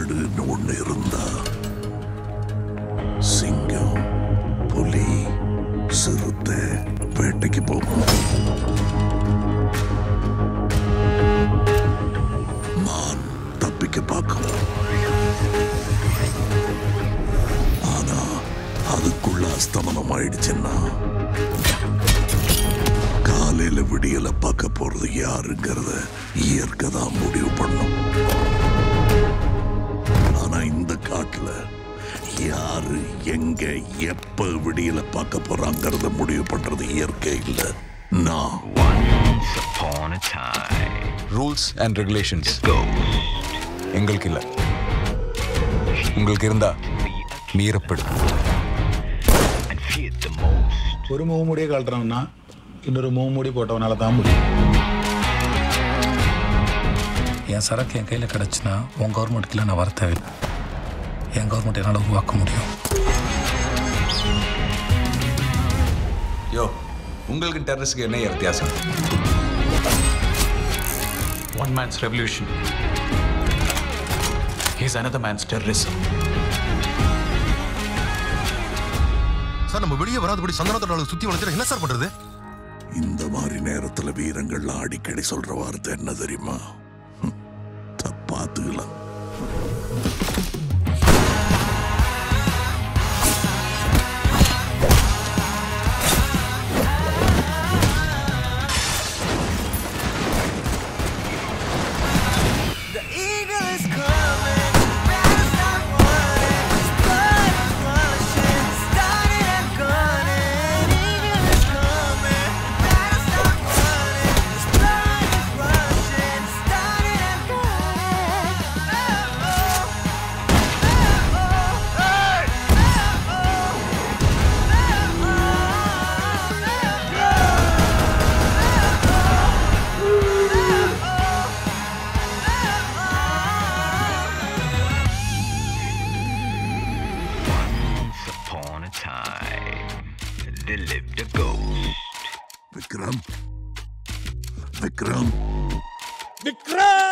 காடுன்னு ஒண்ணு இருந்தா சிங்கம் புலி சிறுத்தை வேட்டைக்கு போகும் மான் தப்பிக்க பார்க்கும் ஆனா அதுக்குள்ள அஸ்தமனம் ஆயிடுச்சுன்னா காலையில விடியல பார்க்க போறது யாருங்கிறத இயற்கை தான் முடிவு பண்ணும் ஆனா இந்த காட்டுல யாரு எங்க எப்ப விடியல பார்க்க போறாங்கிறத முடிவு பண்றது இயற்கை இல்ல நான் Once upon a time, rules and regulations ghost எங்களுக்கு இல்லை உங்களுக்கு இருந்தா மீறப்படும் and feared the most. ஒரு முகமூடியை கழட்டுறவன்னா இன்னொரு முகமூடி போட்டவனால தான் முடியும் என் சரக்கு என் கையில் கிடச்சுன்னா உன் கவர்மெண்ட்டுக்குலாம் நான் வர தேவையில்லை என் கவர்மெண்ட் என்னால் உருவாக்க முடியும் யோ உங்களுக்கு டெரரிஸ்க்கு என்ன வித்தியாசம் One man's revolution is another man's terrorism. Sir நம்ம வெளியே வராதபடி சந்தனத்தோட ஆளு சுத்தி வளைச்சிட என்ன சார் பண்றது இந்த மாதிரி நேரத்துல வீரங்கள்லாம் அடிக்கடி சொல்ற வார்த்தை என்ன தெரியுமா ஹம், தப்பாத்துக்கலாம் Once upon a time, there lived a ghost. Vikram Vikram Vikram